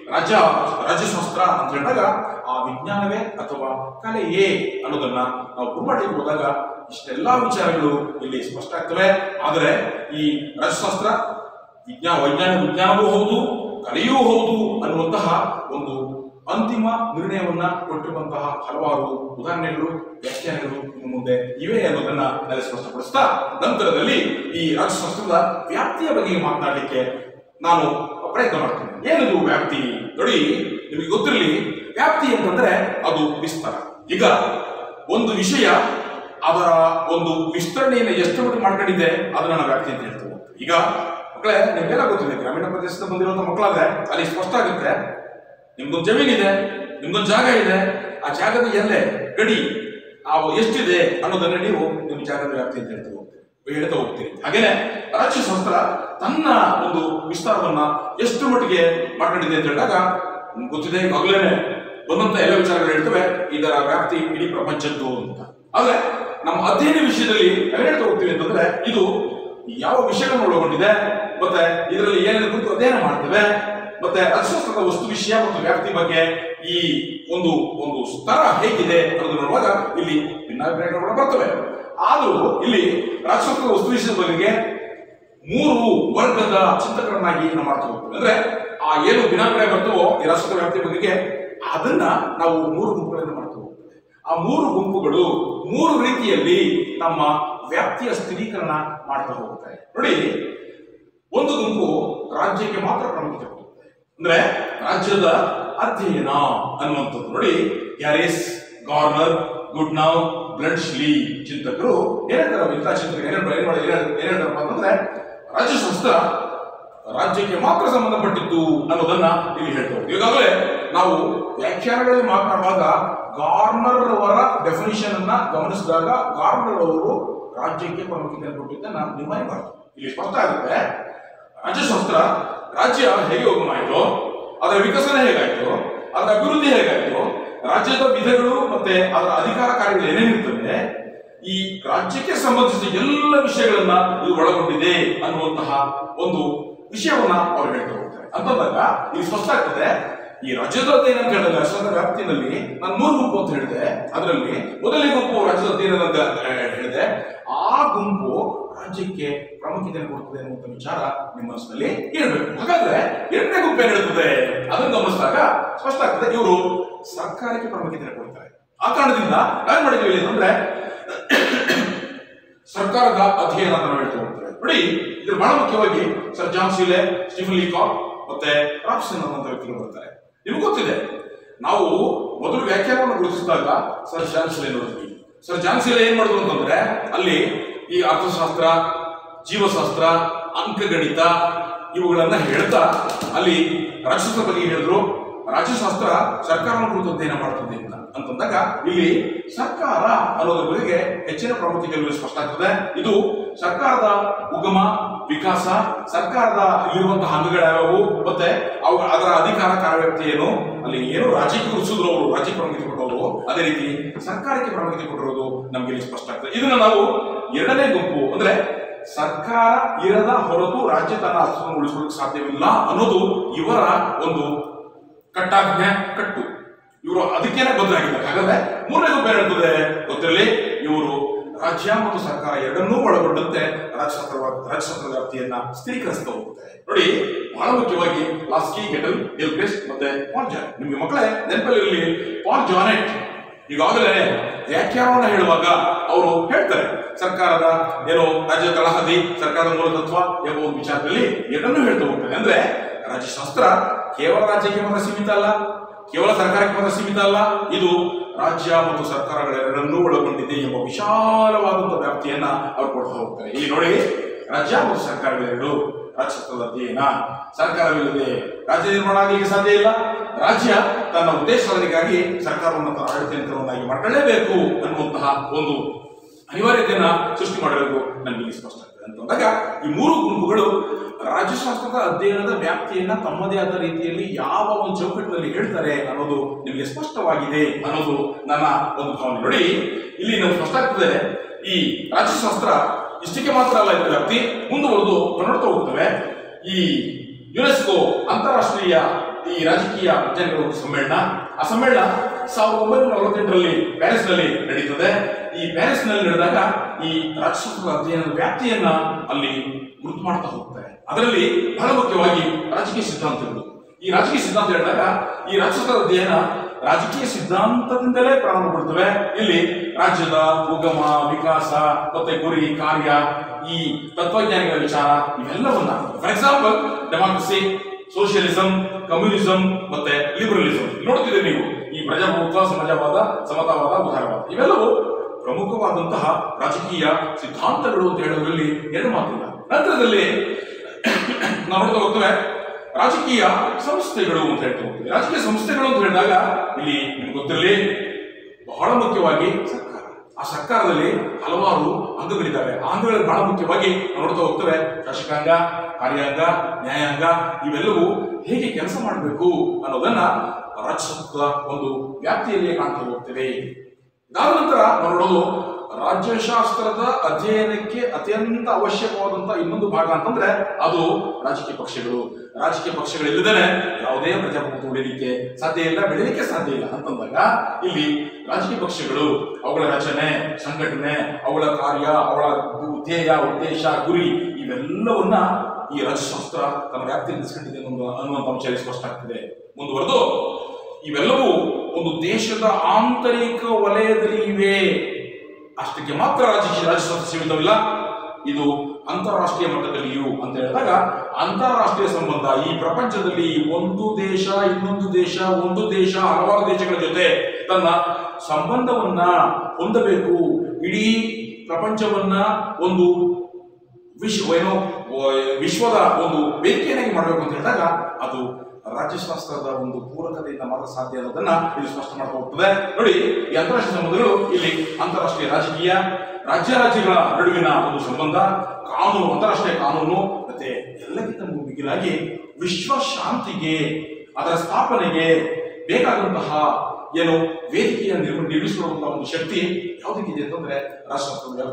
ರಾಜ್ಯ ರಾಜ್ಯಶಾಸ್ತ್ರ ಅಂತ ಹೇಳಿದಾಗ ಆ ವಿಜ್ಞಾನವೇ ಅಥವಾ ಕಲೆಯೇ ಅನ್ನೋದನ್ನ ನಾವು ಪ್ರೂವ್ ಮಾಡಲಿಕ್ಕೆ ಹೋದಾಗ ಇಷ್ಟೆಲ್ಲಾ ವಿಚಾರಗಳು ಇಲ್ಲಿ ಸ್ಪಷ್ಟ ಆಗ್ತವೆ ಆದರೆ ಈ ರಾಜ್ಯಶಾಸ್ತ್ರ ವಿಜ್ಞಾನ ವೈಜ್ಞಾನಿಕ ವಿಜ್ಞಾನವೂ ಹೌದು ಕಲೆಯೂ ಹೌದು ಅನ್ನುವಂತಹ ಒಂದು ಅಂತಿಮ ನಿರ್ಣಯವನ್ನ ಕೊಟ್ಟಿರುವಂತಹ ಹಲವಾರು ಉದಾಹರಣೆಗಳು ವ್ಯಾಖ್ಯಾನಗಳು ಇನ್ನು ಮುಂದೆ ಇವೆ ಅನ್ನೋದನ್ನ ನಾನು ಸ್ಪಷ್ಟಪಡಿಸ್ತಾ ನಂತರದಲ್ಲಿ ಈ ರಾಜ್ಯಶಾಸ್ತ್ರದ ವ್ಯಾಪ್ತಿಯ ಬಗ್ಗೆ ಮಾತನಾಡಲಿಕ್ಕೆ ನಾನು ಪ್ರಯತ್ನ ಮಾಡ್ತೀನಿ ಏನದು ವ್ಯಾಪ್ತಿ ನೋಡಿ ನಿಮಗೆ ಗೊತ್ತಿರಲಿ ವ್ಯಾಪ್ತಿ ಅಂತಂದ್ರೆ ಅದು ವಿಸ್ತಾರ ಈಗ ಒಂದು ವಿಷಯ ಅದರ ಒಂದು ವಿಸ್ತರಣೆಯನ್ನು ಎಷ್ಟು ಮಟ್ಟಿಗೆ ಮಾಡ್ಕೊಂಡಿದೆ ಅದನ್ನ ನಾವು ವ್ಯಾಪ್ತಿ ಅಂತ ಹೇಳ್ತೀವಿ ಈಗ ಮಕ್ಕಳೇ ನಿಮ್ಗೆಲ್ಲ ಗೊತ್ತಿದೆ ಗ್ರಾಮೀಣ ಪ್ರದೇಶದ ಬಂದಿರುವಂತ ಮಕ್ಕಳಾದ್ರೆ ಅಲ್ಲಿ ಸ್ಪಷ್ಟ ಆಗುತ್ತೆ ನಿಮ್ದೊಂದು ಜಮೀನಿದೆ ನಿಮ್ದೊಂದು ಜಾಗ ಇದೆ ಆ ಜಾಗದ ಎಲ್ಲೆ ಗಡಿ ಆ ಎಷ್ಟಿದೆ ಅನ್ನೋದನ್ನ ನೀವು ನಿಮ್ಮ ಜಾಗದ ವ್ಯಾಪ್ತಿ ಅಂತ ಹೇಳ್ತಾ ಹೋಗ್ತೀರಿ ಹೇಳ್ತಾ ಹೋಗ್ತೀರಿ ಹಾಗೇನೆ ರಾಜ್ಯಶಾಸ್ತ್ರ ತನ್ನ ಒಂದು ವಿಸ್ತಾರವನ್ನ ಎಷ್ಟು ಮಟ್ಟಿಗೆ ಮಾಡ್ಕೊಂಡಿದೆ ಅಂತ ಹೇಳಿದಾಗ ನಿಮ್ಗೆ ಗೊತ್ತಿದೆ ಈಗಾಗಲೇ ಬಂದಂತ ಎಲ್ಲ ವಿಚಾರಗಳು ಹೇಳ್ತವೆ ಇದರ ವ್ಯಾಪ್ತಿ ಇಡೀ ಪ್ರಪಂಚದ್ದು ಅಂತ ಆದ್ರೆ ನಮ್ಮ ಅಧ್ಯಯನ ವಿಷಯದಲ್ಲಿ ನಾವು ಹೇಳ್ತಾ ಹೋಗ್ತೀವಿ ಅಂತಂದ್ರೆ ಇದು ಯಾವ ವಿಷಯಗಳನ್ನು ಒಳಗೊಂಡಿದೆ ಮತ್ತೆ ಇದರಲ್ಲಿ ಏನೇನು ಕುರಿತು ಅಧ್ಯಯನ ಮಾಡ್ತೇವೆ ಮತ್ತೆ ಅರ್ಥಶಾಸ್ತ್ರದ ವಸ್ತು ವಿಷಯ ಮತ್ತು ವ್ಯಾಪ್ತಿ ಬಗ್ಗೆ ಈ ಒಂದು ಒಂದು ಸ್ತರ ಹೇಗಿದೆ ಅನ್ನೋದು ನೋಡುವಾಗ ಇಲ್ಲಿ ಭಿನ್ನಾಭಿಪ್ರಾಯಗಳು ಬರ್ತವೆ ಆದರೂ ಇಲ್ಲಿ ರಾಜಶಾಸ್ತ್ರದ ವಸ್ತು ವಿಷಯದ ಬಗೆಗೆ ಮೂರು ವರ್ಗದ ಚಿಂತಕರನ್ನಾಗಿ ನಾವು ಮಾಡ್ತಾ ಹೋಗ್ತೇವೆ ಅಂದ್ರೆ ಆ ಏನು ಭಿನ್ನಾಭಿಪ್ರಾಯ ಬರ್ತವೋ ಈ ರಾಷ್ಟ್ರದ ವ್ಯಾಪ್ತಿ ಬಗೆಗೆ ಅದನ್ನ ನಾವು ಮೂರು ಗುಂಪುಗಳನ್ನು ಮಾಡ್ತಾ ಹೋಗ್ತೇವೆ ಆ ಮೂರು ಗುಂಪುಗಳು ಮೂರು ರೀತಿಯಲ್ಲಿ ನಮ್ಮ ವ್ಯಾಪ್ತಿಯ ಸ್ಥಿರೀಕರಣ ಮಾಡ್ತಾ ಹೋಗ್ತಾರೆ ನೋಡಿ ಒಂದು ಗುಂಪು ರಾಜ್ಯಕ್ಕೆ ಮಾತ್ರ ಪ್ರಾಮುಖ್ಯತೆ ಕೊಡುತ್ತೆ ಅಂದ್ರೆ ರಾಜ್ಯದ ಅಧ್ಯಯನ ಅನ್ನುವಂಥದ್ದು ನೋಡಿ ಗ್ಯಾರಿಸ್ ಗಾರ್ನರ್ ಗುಡ್ನಾವ್ ಬ್ಲಡ್ಶ್ಲಿ ಚಿಂತಕರು ಏನಂತಾರೆ ಇಂಥ ಚಿಂತಕರು ಏನೇನು ಏನ್ ಮಾಡಿ ಏನೇನಪ್ಪ ಅಂತಂದ್ರೆ ರಾಜ್ಯಶಾಸ್ತ್ರ ರಾಜ್ಯಕ್ಕೆ ಮಾತ್ರ ಸಂಬಂಧಪಟ್ಟಿದ್ದು ಅನ್ನೋದನ್ನ ಇಲ್ಲಿ ಹೇಳ್ತಾ ಹೋಗ್ತೀವಿ ಈಗಾಗಲೇ ನಾವು ವ್ಯಾಖ್ಯಾನಗಳಲ್ಲಿ ಮಾತನಾಡುವಾಗ ಗಾರ್ನರ್ ಅವರ ಡೆಫಿನಿಷನ್ ಅನ್ನ ಗಮನಿಸಿದಾಗ ಗಾರ್ನರ್ ಅವರು ರಾಜ್ಯಕ್ಕೆ ಪ್ರಾಮುಖ್ಯತೆ ಕೊಟ್ಟಿದ್ದನ್ನ ನಿರ್ಮಾಣ ಮಾಡ್ತಾರೆ ಇಲ್ಲಿ ಸ್ಪಷ್ಟ ಆಗುತ್ತೆ ರಾಜ್ಯಶಾಸ್ತ್ರ ರಾಜ್ಯ ಹೇಗೆ ಉಗಮಾಯಿತು ಅದರ ವಿಕಸನ ಹೇಗಾಯ್ತು ಅದರ ಅಭಿವೃದ್ಧಿ ಹೇಗಾಯ್ತು ರಾಜ್ಯದ ವಿಧಗಳು ಮತ್ತೆ ಅದರ ಅಧಿಕಾರ ಕಾರ್ಯಗಳು ಏನೇನಿರ್ತದೆ ಈ ರಾಜ್ಯಕ್ಕೆ ಸಂಬಂಧಿಸಿದ ಎಲ್ಲ ವಿಷಯಗಳನ್ನ ಇದು ಒಳಗೊಂಡಿದೆ ಅನ್ನುವಂತಹ ಒಂದು ವಿಷಯವನ್ನ ಅವ್ರು ಹೇಳ್ತಾ ಹೋಗ್ತಾರೆ ಅಂತಂದಾಗ ಇಲ್ಲಿ ಸ್ಪಷ್ಟ ಆಗ್ತದೆ ಈ ರಾಜ್ಯದ ಅಧ್ಯಯನ ಅಂತ ಹೇಳಿದ್ರೆ ರಾಷ್ಟ್ರದ ವ್ಯಾಪ್ತಿನಲ್ಲಿ ನಾನು ಮೂರು ಗುಂಪು ಅಂತ ಹೇಳಿದೆ ಅದರಲ್ಲಿ ಮೊದಲನೇ ಗುಂಪು ರಾಜ್ಯದ ಅಧ್ಯಯನ ಅಂತ ಹೇಳಿದೆ ಆ ಗುಂಪು ರಾಜ್ಯಕ್ಕೆ ಪ್ರಾಮುಖ್ಯತೆಯನ್ನು ಕೊಡ್ತದೆ ಅನ್ನುವಂಥ ವಿಚಾರ ನಿಮ್ಮ ಮನಸ್ಸಿನಲ್ಲಿ ಇರಬೇಕು ಹಾಗಾದ್ರೆ ಎರಡನೇ ಗುಂಪು ಏನ್ ಹೇಳ್ತದೆ ಅದನ್ನು ಗಮನಿಸಿದಾಗ ಸ್ಪಷ್ಟ ಆಗ್ತದೆ ಇವರು ಸರ್ಕಾರಕ್ಕೆ ಪ್ರಾಮುಖ್ಯತೆ ಕೊಡ್ತಾರೆ ಆ ಕಾರಣದಿಂದ ನಾವೇನ್ ಮಾಡಿದ್ವಿ ಅಂತಂದ್ರೆ ಸರ್ಕಾರದ ಅಧ್ಯಯನ ಅಂತ ನಾವು ಹೇಳ್ತಾ ಹೋಗ್ತೇವೆ ನೋಡಿ ಇದು ಬಹಳ ಮುಖ್ಯವಾಗಿ Sir John Seeley Stephen Leacock ಮತ್ತೆ ರಾಪ್ಸನ್ ಅನ್ನುವಂಥ ವ್ಯಕ್ತಿಗಳು ಬರ್ತಾರೆ ನಿಮ್ಗೆ ಗೊತ್ತಿದೆ ನಾವು ಮೊದಲು ವ್ಯಾಖ್ಯಾನವನ್ನು ಗುರುತಿಸಿದಾಗ ಸರ್ ಜಾನ್ ಸೀಲೆ ನೋಡಿದ್ವಿ ಸರ್ ಜಾನ್ ಸೀಲೆ ಏನ್ ಮಾಡಿದ್ರು ಅಂತಂದ್ರೆ ಅಲ್ಲಿ ಈ ಅರ್ಥಶಾಸ್ತ್ರ ಜೀವಶಾಸ್ತ್ರ ಅಂಕಗಣಿತ ಇವುಗಳನ್ನ ಹೇಳ್ತಾ ಅಲ್ಲಿ ರಾಜ್ಯಶಾಸ್ತ್ರ ಬಗ್ಗೆ ಹೇಳಿದ್ರು ರಾಜ್ಯಶಾಸ್ತ್ರ ಸರ್ಕಾರವನ್ನು ಕುರಿತು ಅಧ್ಯಯನ ಮಾಡ್ತದೆ ಅಂತ ಅಂತಂದಾಗ ಇಲ್ಲಿ ಸರ್ಕಾರ ಅನ್ನೋದ್ರ ಬಗೆಗೆ ಹೆಚ್ಚಿನ ಪ್ರಾಮುಖ್ಯತೆ ಸ್ಪಷ್ಟ ಆಗ್ತದೆ ಇದು ಸರ್ಕಾರದ ಉಗಮ ವಿಕಾಸ ಸರ್ಕಾರದ ಇಲ್ಲಿರುವಂತಹ ಅಂಗಗಳ್ಯಾವು ಮತ್ತೆ ಅವು ಅದರ ಅಧಿಕಾರ ಕಾರ್ಯವ್ಯಾಪ್ತಿ ಏನು ಅಲ್ಲಿ ಏನು ರಾಜ್ಯಕ್ಕೆ ಗುರುಸಿದ್ರು ಅವರು ರಾಜ್ಯಕ್ಕೆ ಪ್ರಾಮುಖ್ಯತೆ ಕೊಟ್ಟವರು ಅದೇ ರೀತಿ ಸರ್ಕಾರಕ್ಕೆ ಪ್ರಾಮುಖ್ಯತೆ ಕೊಟ್ಟಿರೋದು ನಮ್ಗೆ ಇಲ್ಲಿ ಸ್ಪಷ್ಟ ಆಗ್ತದೆ ಇದನ್ನ ನಾವು ಎರಡನೇ ಗುಂಪು ಅಂದ್ರೆ ಸರ್ಕಾರ ಇರದ ಹೊರತು ರಾಜ್ಯ ತನ್ನ ಅರ್ಥವನ್ನು ಉಳಿಸ್ಕೊಳ್ಳೋಕೆ ಸಾಧ್ಯವಿಲ್ಲ ಅನ್ನೋದು ಇವರ ಒಂದು ಕಟ್ಟಾಜ್ಞೆ ಕಟ್ಟು ಇವರು ಅದಕ್ಕೇನೆ ಬದಲಾಗಿದ್ದಾರೆ ಹಾಗಾದ್ರೆ ಮೂರನೇ ಗುಂಪು ಏನ್ ಹೇಳ್ತದೆ ಗೊತ್ತಿರಲಿ ಇವರು ರಾಜ್ಯ ಮತ್ತು ಸರ್ಕಾರ ಎರಡನ್ನೂ ಒಳಗೊಂಡಂತೆ ರಾಜ್ಯಶಾಸ್ತ್ರ ರಾಜ್ಯಶಾಸ್ತ್ರ ವ್ಯಾಪ್ತಿಯನ್ನ ಸ್ಥಿರೀಕರಿಸ್ತಾ ಹೋಗುತ್ತೆ ನೋಡಿ ಬಹಳ ಮುಖ್ಯವಾಗಿ ಲಾಸ್ಕಿ ಗೆಟಲ್ ಡೆಲ್ಕ್ರೆಸ್ಟ್ ಮತ್ತೆ ಪಾಲ್ ಜಾನೆಟ್ ನಿಮ್ಗೆ ಮಕ್ಕಳೇ ನೆನಪಲ್ಲಿರಲಿ ಪಾಲ್ ಜಾನೆಟ್ ಈಗಾಗಲೇ ವ್ಯಾಖ್ಯಾನವನ್ನ ಹೇಳುವಾಗ ಅವರು ಹೇಳ್ತಾರೆ ಸರ್ಕಾರದ ಏನು ರಾಜ್ಯ ತಳಹದಿ ಸರ್ಕಾರದ ಮೂಲತತ್ವ ಎಂಬ ಒಂದು ವಿಚಾರದಲ್ಲಿ ಎರಡನ್ನೂ ಹೇಳ್ತಾ ಹೋಗ್ತಾರೆ ಅಂದ್ರೆ ರಾಜ್ಯಶಾಸ್ತ್ರ ಕೇವಲ ರಾಜ್ಯಕ್ಕೆ ಮಾತ್ರ ಸೀಮಿತ ಅಲ್ಲ ಕೇವಲ ಸರ್ಕಾರಕ್ಕೆ ಮಾತ್ರ ಸೀಮಿತ ಅಲ್ಲ ಇದು ರಾಜ್ಯ ಮತ್ತು ಸರ್ಕಾರಗಳೆರಡನ್ನೂ ಒಳಗೊಂಡಿದೆ ಎಂಬ ವಿಶಾಲವಾದಂತಹ ವ್ಯಾಪ್ತಿಯನ್ನ ಅವ್ರು ಕೊಡ್ತಾ ಹೋಗ್ತಾರೆ ಇಲ್ಲಿ ನೋಡಿ ರಾಜ್ಯ ಮತ್ತು ಸರ್ಕಾರಗಳೆರಡು ರಾಜ್ಯಶಾಸ್ತ್ರದ ಅಧ್ಯಯನ ಸರ್ಕಾರವಿಲ್ಲದೆ ರಾಜ್ಯ ನಿರ್ಮಾಣ ಆಗಲಿಕ್ಕೆ ಸಾಧ್ಯ ಇಲ್ಲ ರಾಜ್ಯ ತನ್ನ ಉದ್ದೇಶ ಸಾಧನೆಗಾಗಿ ಸರ್ಕಾರವನ್ನು ತನ್ನ ಆಡಳಿತ ಯಂತ್ರವನ್ನಾಗಿ ಮಾಡ್ಕೊಳ್ಳೇಬೇಕು ಅನ್ನುವಂತಹ ಒಂದು ಅನಿವಾರ್ಯತೆಯನ್ನ ಸೃಷ್ಟಿ ಮಾಡಬೇಕು ನಮಗೆ ಇಲ್ಲಿ ಸ್ಪಷ್ಟ ಆಗ್ತದೆ ಅಂತಂದಾಗ ಈ ಮೂರು ಗುಂಪುಗಳು ರಾಜ್ಯಶಾಸ್ತ್ರದ ಅಧ್ಯಯನದ ವ್ಯಾಪ್ತಿಯನ್ನ ತಮ್ಮದೇ ಆದ ರೀತಿಯಲ್ಲಿ ಯಾವ ಒಂದು ಚೌಕಟ್ಟಿನಲ್ಲಿ ಹೇಳ್ತಾರೆ ಅನ್ನೋದು ನಿಮಗೆ ಸ್ಪಷ್ಟವಾಗಿದೆ ಅನ್ನೋದು ನನ್ನ ಒಂದು ಭಾವನೆ ನೋಡಿ ಇಲ್ಲಿ ನಾವು ಸ್ಪಷ್ಟ ಆಗ್ತದೆ ಈ ರಾಜ್ಯಶಾಸ್ತ್ರ ಇಷ್ಟಕ್ಕೆ ಮಾತ್ರ ಅಲ್ಲ ಇದರ ವ್ಯಾಪ್ತಿ ಮುಂದುವರೆದು ನಾವು ನೋಡ್ತಾ ಹೋಗ್ತೇವೆ ಈ ಯುನೆಸ್ಕೋ ಅಂತಾರಾಷ್ಟ್ರೀಯ ಈ ರಾಜಕೀಯ ವಿಜ್ಞಾನಿಗಳ ಒಂದು ಸಮ್ಮೇಳನ ಆ ಸಮ್ಮೇಳನ ಸಾವಿರದ ಒಂಬೈನೂರ ನಲವತ್ತೆಂಟರಲ್ಲಿ ಪ್ಯಾರಿಸ್ನಲ್ಲಿ ನಡೀತದೆ ಈ ಪ್ಯಾರಿಸ್ನಲ್ಲಿ ನಡೆದಾಗ ಈ ರಾಜಶಾಸ್ತ್ರದ ಅಧ್ಯಯನದ ವ್ಯಾಪ್ತಿಯನ್ನ ಅಲ್ಲಿ ಗುರುತು ಮಾಡ್ತಾ ಹೋಗ್ತಾರೆ ಅದರಲ್ಲಿ ಬಹಳ ಮುಖ್ಯವಾಗಿ ರಾಜಕೀಯ ಸಿದ್ಧಾಂತಗಳು ಈ ರಾಜಕೀಯ ಸಿದ್ಧಾಂತ ಹೇಳಿದಾಗ ಈ ರಾಜಶಾಸ್ತ್ರದ ಅಧ್ಯಯನ ರಾಜಕೀಯ ಸಿದ್ಧಾಂತದಿಂದಲೇ ಪ್ರಾರಂಭಗೊಳ್ತವೆ ಇಲ್ಲಿ ರಾಜ್ಯದ ಉಗಮ ವಿಕಾಸ ಮತ್ತೆ ಗುರಿ ಕಾರ್ಯ ಈ ತತ್ವಜ್ಞಾನಿಗಳ ವಿಚಾರ ಇವೆಲ್ಲವನ್ನ for example democracy socialism communism ಮತ್ತೆ ಲಿಬರಲಿಸಂ ನೋಡ್ತಿದ್ದೀರಿ ನೀವು ಈ ಪ್ರಜಾಪ್ರಭುತ್ವ ಸಮಾಜವಾದ ಸಮತಾವಾದ ಉದಾರವಾದ ಇವೆಲ್ಲವೂ ಪ್ರಮುಖವಾದಂತಹ ರಾಜಕೀಯ ಸಿದ್ಧಾಂತಗಳು ಅಂತ ಹೇಳೋದ್ರಲ್ಲಿ ಎರಡು ಮಾತಿಲ್ಲ ನಂತರದಲ್ಲಿ ನಾವು ನೋಡ್ತಾ ಹೋಗ್ತೇವೆ ರಾಜಕೀಯ ಸಂಸ್ಥೆಗಳು ಅಂತ ಹೇಳ್ತಾ ಹೋಗ್ತೀವಿ ರಾಜಕೀಯ ಸಂಸ್ಥೆಗಳು ಅಂತ ಹೇಳಿದಾಗ ಇಲ್ಲಿ ನಿಮ್ಗೆ ಗೊತ್ತಿರಲಿ ಬಹಳ ಮುಖ್ಯವಾಗಿ ಸರ್ಕಾರ ಆ ಸರ್ಕಾರದಲ್ಲಿ ಹಲವಾರು ಅಂಗಗಳಿದ್ದಾವೆ ಆ ಅಂಗಗಳಲ್ಲಿ ಬಹಳ ಮುಖ್ಯವಾಗಿ ನಾವು ನೋಡ್ತಾ ಹೋಗ್ತೇವೆ ಶಾಸಕಾಂಗ ಕಾರ್ಯಾಂಗ ನ್ಯಾಯಾಂಗ ಇವೆಲ್ಲವೂ ಹೇಗೆ ಕೆಲಸ ಮಾಡಬೇಕು ಅನ್ನೋದನ್ನ ರಾಜಶಾಸ್ತ್ರದ ಒಂದು ವ್ಯಾಪ್ತಿಯಲ್ಲಿಯೇ ಕಾಣ್ತಾ ಹೋಗ್ತೇವೆ ಇದಾದ ನಂತರ ನಾವು ನೋಡೋದು ರಾಜ್ಯಶಾಸ್ತ್ರದ ಅಧ್ಯಯನಕ್ಕೆ ಅತ್ಯಂತ ಅವಶ್ಯಕವಾದಂತಹ ಇನ್ನೊಂದು ಭಾಗ ಅಂತಂದ್ರೆ ಅದು ರಾಜಕೀಯ ಪಕ್ಷಗಳು ರಾಜಕೀಯ ಪಕ್ಷಗಳಿಲ್ಲದೇ ಯಾವುದೇ ಪ್ರಜಾಪ್ರಭುತ್ವ ಉಳಿಲಿಕ್ಕೆ ಸಾಧ್ಯ ಇಲ್ಲ ಬೆಳಿಲಿಕ್ಕೆ ಸಾಧ್ಯ ಇಲ್ಲ ಅಂತಂದಾಗ ಇಲ್ಲಿ ರಾಜಕೀಯ ಪಕ್ಷಗಳು ಅವುಗಳ ರಚನೆ ಸಂಘಟನೆ ಅವುಗಳ ಕಾರ್ಯ ಅವಳ ಧ್ಯೇಯ ಉದ್ದೇಶ ಗುರಿ ಇವೆಲ್ಲವನ್ನ ಈ ರಾಜ್ಯಶಾಸ್ತ್ರ ತನ್ನ ವ್ಯಾಪ್ತಿಯಲ್ಲಿ ಇರಿಸ್ಕೊಂಡಿದೆ ಅನ್ನೋ- ಅನ್ನುವಂಥ ಅಂಶ ಇಲ್ಲಿ ಸ್ಪಷ್ಟ ಆಗ್ತಿದೆ ಮುಂದುವರೆದು ಇವೆಲ್ಲವೂ ಒಂದು ದೇಶದ ಆಂತರಿಕ ವಲಯದಲ್ಲಿ ಇವೆ ಅಷ್ಟಕ್ಕೆ ಮಾತ್ರ ರಾಜಕೀಯ ರಾಜಶಾಸ್ತ್ರ ಸೀಮಿತವಿಲ್ಲ ಇದು ಅಂತಾರಾಷ್ಟ್ರೀಯ ಮಟ್ಟದಲ್ಲಿಯೂ ಅಂತ ಹೇಳಿದಾಗ ಅಂತಾರಾಷ್ಟ್ರೀಯ ಸಂಬಂಧ ಈ ಪ್ರಪಂಚದಲ್ಲಿ ಒಂದು ದೇಶ ಇನ್ನೊಂದು ದೇಶ ಒಂದು ದೇಶ ಹಲವಾರು ದೇಶಗಳ ಜೊತೆ ತನ್ನ ಸಂಬಂಧವನ್ನ ಹೊಂದಬೇಕು ಇಡೀ ಪ್ರಪಂಚವನ್ನ ಒಂದು ವಿಶ್ವ ಏನು ವ- ವಿಶ್ವದ ಒಂದು ವೇದಿಕೆಯನ್ನಾಗಿ ಮಾಡಬೇಕು ಅಂತ ಹೇಳಿದಾಗ ಅದು ರಾಜ್ಯಶಾಸ್ತ್ರದ ಒಂದು ಪೂರಕತೆಯಿಂದ ಮಾತ್ರ ಸಾಧ್ಯ ಅನ್ನೋದನ್ನ ಇದು ಸ್ಪಷ್ಟ ಮಾಡ್ತಾ ಹೋಗ್ತದೆ ನೋಡಿ ಈ ಅಂತಾರಾಷ್ಟ್ರೀಯ ಸಂಬಂಧಗಳು ಇಲ್ಲಿ ಅಂತಾರಾಷ್ಟ್ರೀಯ ರಾಜಕೀಯ ರಾಜ್ಯ ರಾಜ್ಯಗಳ ನಡುವಿನ ಒಂದು ಸಂಬಂಧ ಕಾನೂನು ಅಂತಾರಾಷ್ಟ್ರೀಯ ಕಾನೂನು ಮತ್ತೆ ಎಲ್ಲಕ್ಕಿಂತ ಮಿಗಿಲಾಗಿ ವಿಶ್ವ ಶಾಂತಿಗೆ ಅದರ ಸ್ಥಾಪನೆಗೆ ಬೇಕಾದಂತಹ ಏನು ವೇದಿಕೆಯ ನಿರ್ಮ ನಿರ್ಮಿಸಿಕೊಳ್ಳುವಂತಹ ಒಂದು ಶಕ್ತಿ ಯಾವುದಕ್ಕಿದೆ ಅಂತಂದ್ರೆ ರಾಷ್ಟ್ರಶಾಸ್ತ್ರದ